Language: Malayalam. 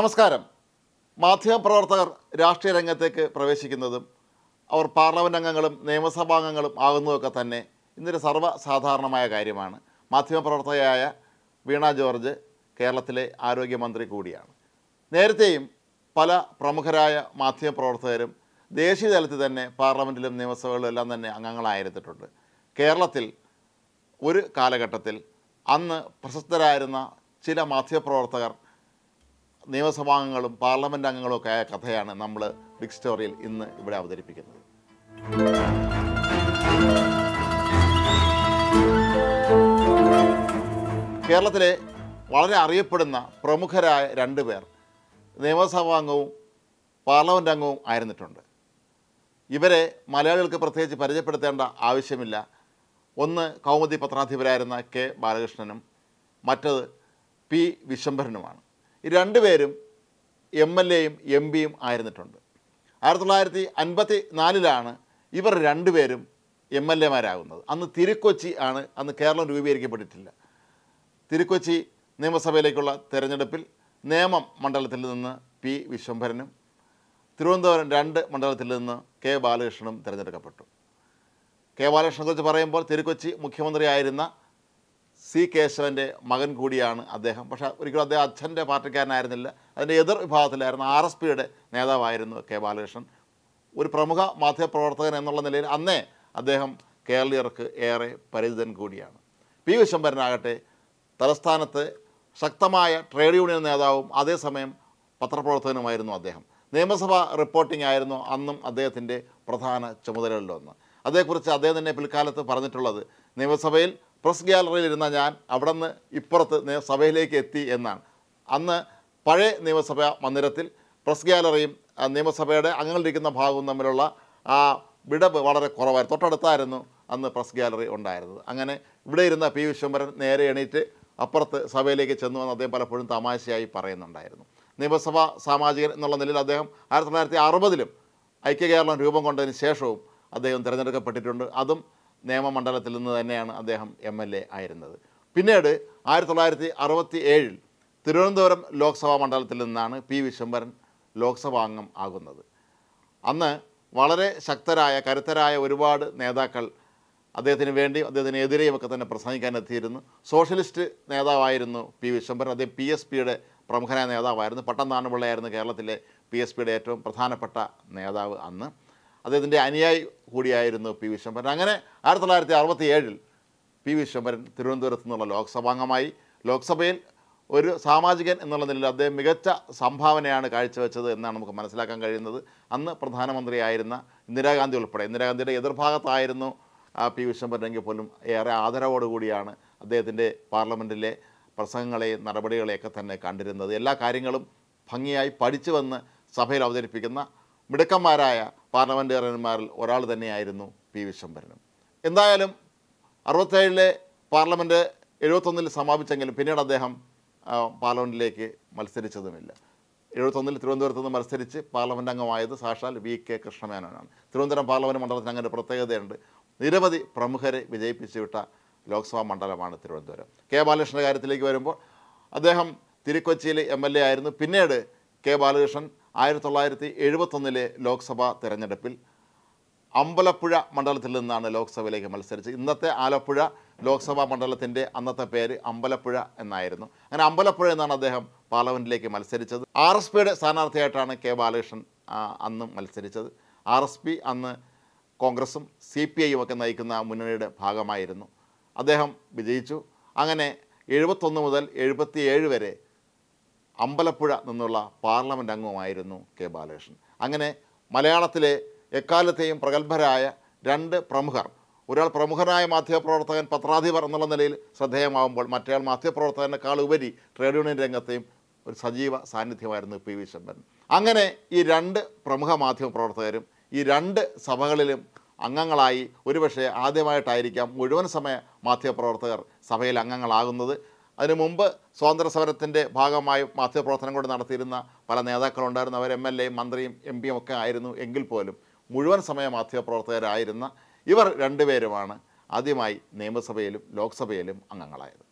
നമസ്കാരം മാധ്യമപ്രവർത്തകർ രാഷ്ട്രീയ രംഗത്തേക്ക് പ്രവേശിക്കുന്നതും അവർ പാർലമെൻറ്റ് അംഗങ്ങളും നിയമസഭാംഗങ്ങളും ആകുന്നതൊക്കെ തന്നെ ഇന്നൊരു സർവ്വസാധാരണമായ കാര്യമാണ് മാധ്യമപ്രവർത്തകയായ വീണ ജോർജ് കേരളത്തിലെ ആരോഗ്യമന്ത്രി കൂടിയാണ് നേരത്തെയും പല പ്രമുഖരായ മാധ്യമപ്രവർത്തകരും ദേശീയ തലത്തിൽ തന്നെ പാർലമെൻറ്റിലും നിയമസഭകളിലും എല്ലാം തന്നെ അംഗങ്ങളായിരുന്നിട്ടുണ്ട് കേരളത്തിൽ ഒരു കാലഘട്ടത്തിൽ അന്ന് പ്രശസ്തരായിരുന്ന ചില മാധ്യമപ്രവർത്തകർ നിയമസഭാംഗങ്ങളും പാർലമെൻറ്റ് അംഗങ്ങളും ഒക്കെ ആയ കഥയാണ് നമ്മൾ ബിഗ് സ്റ്റോറിയിൽ ഇന്ന് ഇവിടെ അവതരിപ്പിക്കുന്നത് കേരളത്തിലെ വളരെ അറിയപ്പെടുന്ന പ്രമുഖരായ രണ്ട് പേർ നിയമസഭാംഗവും പാർലമെൻറ്റ് അംഗവും ആയിരുന്നിട്ടുണ്ട് ഇവരെ മലയാളികൾക്ക് പ്രത്യേകിച്ച് പരിചയപ്പെടുത്തേണ്ട ആവശ്യമില്ല ഒന്ന് കൗമുദി പത്രാധിപരായിരുന്ന കെ ബാലകൃഷ്ണനും മറ്റത് പി വിശ്വംഭരനുമാണ് ഈ രണ്ടുപേരും എം എൽ എയും എം പിയും ആയിരുന്നിട്ടുണ്ട് ആയിരത്തി തൊള്ളായിരത്തി അൻപത്തി നാലിലാണ് ഇവർ രണ്ടുപേരും എം എൽ എമാരാകുന്നത് അന്ന് തിരുക്കൊച്ചി ആണ് അന്ന് കേരളം രൂപീകരിക്കപ്പെട്ടിട്ടില്ല തിരുക്കൊച്ചി നിയമസഭയിലേക്കുള്ള തെരഞ്ഞെടുപ്പിൽ നേമം മണ്ഡലത്തിൽ നിന്ന് പി വിശ്വംഭരനും തിരുവനന്തപുരം രണ്ട് മണ്ഡലത്തിൽ നിന്ന് കെ ബാലകൃഷ്ണനും തിരഞ്ഞെടുക്കപ്പെട്ടു കെ ബാലകൃഷ്ണനെക്കുറിച്ച് പറയുമ്പോൾ തിരുക്കൊച്ചി മുഖ്യമന്ത്രിയായിരുന്ന സി കേശവൻ്റെ മകൻ കൂടിയാണ് അദ്ദേഹം പക്ഷേ ഒരിക്കലും അദ്ദേഹം അച്ഛൻ്റെ പാർട്ടിക്കാരനായിരുന്നില്ല അതിൻ്റെ എതിർ വിഭാഗത്തിലായിരുന്ന ആർ എസ് പിയുടെ നേതാവായിരുന്നു കെ ബാലകൃഷ്ണൻ ഒരു പ്രമുഖ മാധ്യമപ്രവർത്തകൻ എന്നുള്ള നിലയിൽ അന്നേ അദ്ദേഹം കേരളീയർക്ക് ഏറെ പരിചിതൻ കൂടിയാണ് പി വിശ്വംഭരനാകട്ടെ തലസ്ഥാനത്ത് ശക്തമായ ട്രേഡ് യൂണിയൻ നേതാവും അതേസമയം പത്രപ്രവർത്തകനുമായിരുന്നു അദ്ദേഹം നിയമസഭ റിപ്പോർട്ടിംഗ് ആയിരുന്നു അന്നും അദ്ദേഹത്തിൻ്റെ പ്രധാന ചുമതലകളിലൊന്ന് അതേക്കുറിച്ച് അദ്ദേഹം തന്നെ പിൽക്കാലത്ത് പറഞ്ഞിട്ടുള്ളത് നിയമസഭയിൽ പ്രസ് ഗ്യാലറിയിൽ ഇരുന്ന ഞാൻ അവിടെ നിന്ന് ഇപ്പുറത്ത് നേ- സഭയിലേക്ക് എത്തി എന്നാണ് അന്ന് പഴയ നിയമസഭാ മന്ദിരത്തിൽ പ്രസ് ഗ്യാലറിയും ആ, നിയമസഭയുടെ അംഗങ്ങളിരിക്കുന്ന ഭാഗവും തമ്മിലുള്ള ആ വിടവ് വളരെ കുറവായിരുന്നു തൊട്ടടുത്തായിരുന്നു അന്ന് പ്രസ് ഗ്യാലറി ഉണ്ടായിരുന്നത് അങ്ങനെ ഇവിടെ ഇരുന്ന പി വിശ്വംഭരൻ നേരെ എണീറ്റ് അപ്പുറത്ത് സഭയിലേക്ക് ചെന്നു എന്ന് അദ്ദേഹം പലപ്പോഴും തമാശയായി പറയുന്നുണ്ടായിരുന്നു നിയമസഭാ സാമാജികൻ എന്നുള്ള നിലയിൽ അദ്ദേഹം ആയിരത്തി തൊള്ളായിരത്തി അറുപതിലും ഐക്യ കേരളം രൂപം കൊണ്ടതിന് ശേഷവും അദ്ദേഹം തിരഞ്ഞെടുക്കപ്പെട്ടിട്ടുണ്ട് അതും നിയമമണ്ഡലത്തിൽ നിന്ന് തന്നെയാണ് അദ്ദേഹം എം എൽ എ ആയിരുന്നത് പിന്നീട് ആയിരത്തി തൊള്ളായിരത്തി അറുപത്തി ഏഴിൽ തിരുവനന്തപുരം ലോക്സഭാ മണ്ഡലത്തിൽ നിന്നാണ് പി വിശ്വംഭരൻ ലോക്സഭാംഗം ആകുന്നത് അന്ന് വളരെ ശക്തരായ കരുത്തരായ ഒരുപാട് നേതാക്കൾ അദ്ദേഹത്തിന് വേണ്ടിയും അദ്ദേഹത്തിന് എതിരെയും ഒക്കെ തന്നെ പ്രസംഗിക്കാൻ എത്തിയിരുന്നു സോഷ്യലിസ്റ്റ് നേതാവായിരുന്നു പി വിശ്വംഭരൻ അദ്ദേഹം പി എസ് പിയുടെ പ്രമുഖനായ നേതാവായിരുന്നു പട്ടം താണുപിള്ളയായിരുന്നു കേരളത്തിലെ പി എസ് പിയുടെ ഏറ്റവും പ്രധാനപ്പെട്ട നേതാവ് അന്ന് അദ്ദേഹത്തിൻ്റെ അനുയായി കൂടിയായിരുന്നു പി വിശ്വംഭരൻ അങ്ങനെ ആയിരത്തി തൊള്ളായിരത്തി അറുപത്തി ഏഴിൽ പി വിശ്വംഭരൻ തിരുവനന്തപുരത്ത് നിന്നുള്ള ലോക്സഭാംഗമായി ലോക്സഭയിൽ ഒരു സാമാജികൻ എന്നുള്ള നിലയിൽ അദ്ദേഹം മികച്ച സംഭാവനയാണ് കാഴ്ചവെച്ചത് എന്നാണ് നമുക്ക് മനസ്സിലാക്കാൻ കഴിയുന്നത് അന്ന് പ്രധാനമന്ത്രിയായിരുന്ന ഇന്ദിരാഗാന്ധി ഉൾപ്പെടെ ഇന്ദിരാഗാന്ധിയുടെ എതിർഭാഗത്തായിരുന്നു ആ, പി വിശ്വംഭരനെങ്കിൽ പോലും ഏറെ ആദരവോടുകൂടിയാണ് അദ്ദേഹത്തിൻ്റെ പാർലമെൻറ്റിലെ പ്രസംഗങ്ങളെയും നടപടികളെയൊക്കെ തന്നെ കണ്ടിരുന്നത് എല്ലാ കാര്യങ്ങളും ഭംഗിയായി പഠിച്ചു വന്ന് സഭയിൽ അവതരിപ്പിക്കുന്ന മിടുക്കന്മാരായ പാർലമെൻറ്റേറിയന്മാരിൽ ഒരാൾ തന്നെയായിരുന്നു പി വിശ്വംഭരനും എന്തായാലും അറുപത്തേഴിലെ പാർലമെൻറ്റ് എഴുപത്തൊന്നിൽ സമാപിച്ചെങ്കിലും പിന്നീട് അദ്ദേഹം ആ, പാർലമെൻറ്റിലേക്ക് മത്സരിച്ചതുമില്ല എഴുപത്തൊന്നിൽ തിരുവനന്തപുരത്ത് നിന്ന് മത്സരിച്ച് പാർലമെൻറ്റ് അംഗമായത് സാക്ഷാൽ വി കെ കൃഷ്ണമേനോനാണ് തിരുവനന്തപുരം പാർലമെൻറ്റ് മണ്ഡലത്തിന് അങ്ങനെ ഒരു പ്രത്യേകതയുണ്ട് നിരവധി പ്രമുഖരെ വിജയിപ്പിച്ചു വിട്ട ലോക്സഭാ മണ്ഡലമാണ് തിരുവനന്തപുരം കെ ബാലകൃഷ്ണൻ്റെ കാര്യത്തിലേക്ക് വരുമ്പോൾ അദ്ദേഹം തിരുക്കൊച്ചിയിൽ എം എൽ എ ആയിരുന്നു പിന്നീട് കെ ബാലകൃഷ്ണൻ ആയിരത്തി തൊള്ളായിരത്തി എഴുപത്തൊന്നിലെ ലോക്സഭാ തെരഞ്ഞെടുപ്പിൽ അമ്പലപ്പുഴ മണ്ഡലത്തിൽ നിന്നാണ് ലോക്സഭയിലേക്ക് മത്സരിച്ചത് ഇന്നത്തെ ആലപ്പുഴ ലോക്സഭാ മണ്ഡലത്തിൻ്റെ അന്നത്തെ പേര് അമ്പലപ്പുഴ എന്നായിരുന്നു അങ്ങനെ അമ്പലപ്പുഴ എന്നാണ് അദ്ദേഹം പാർലമെൻറ്റിലേക്ക് മത്സരിച്ചത് ആർ എസ് പിയുടെ സ്ഥാനാർത്ഥിയായിട്ടാണ് കെ ബാലകൃഷ്ണൻ ആ, അന്നും മത്സരിച്ചത് ആർ എസ് പി അന്ന് കോൺഗ്രസും സി പി ഐയും ഒക്കെ നയിക്കുന്ന മുന്നണിയുടെ ഭാഗമായിരുന്നു അദ്ദേഹം വിജയിച്ചു അങ്ങനെ എഴുപത്തൊന്ന് മുതൽ എഴുപത്തിയേഴ് വരെ അമ്പലപ്പുഴ നിന്നുള്ള പാർലമെൻറ്റ് അംഗവുമായിരുന്നു കെ ബാലകൃഷ്ണൻ അങ്ങനെ മലയാളത്തിലെ എക്കാലത്തെയും പ്രഗത്ഭരായ രണ്ട് പ്രമുഖർ ഒരാൾ പ്രമുഖനായ മാധ്യമപ്രവർത്തകൻ പത്രാധിപർ എന്നുള്ള നിലയിൽ ശ്രദ്ധേയമാകുമ്പോൾ മറ്റേയാൾ മാധ്യമപ്രവർത്തകനേക്കാൾ ഉപരി ട്രേഡ് യൂണിയൻ രംഗത്തെയും ഒരു സജീവ സാന്നിധ്യമായിരുന്നു പി വി ശമ്പരൻ അങ്ങനെ ഈ രണ്ട് പ്രമുഖ മാധ്യമപ്രവർത്തകരും ഈ രണ്ട് സഭകളിലും അംഗങ്ങളായി ഒരുപക്ഷെ ആദ്യമായിട്ടായിരിക്കാം മുഴുവൻ സമയ മാധ്യമപ്രവർത്തകർ സഭയിൽ അംഗങ്ങളാകുന്നത് അതിനു മുമ്പ് സ്വാതന്ത്ര്യ സമരത്തിൻ്റെ ഭാഗമായി മാധ്യമപ്രവർത്തനം കൊണ്ട് നടത്തിയിരുന്ന പല നേതാക്കളുണ്ടായിരുന്നു അവർ എം എൽ എയും മന്ത്രിയും എം പിയും ഒക്കെ ആയിരുന്നു എങ്കിൽ പോലും മുഴുവൻ സമയ മാധ്യമപ്രവർത്തകരായിരുന്ന ഇവർ രണ്ടുപേരുമാണ് ആദ്യമായി നിയമസഭയിലും ലോക്സഭയിലും അംഗങ്ങളായത്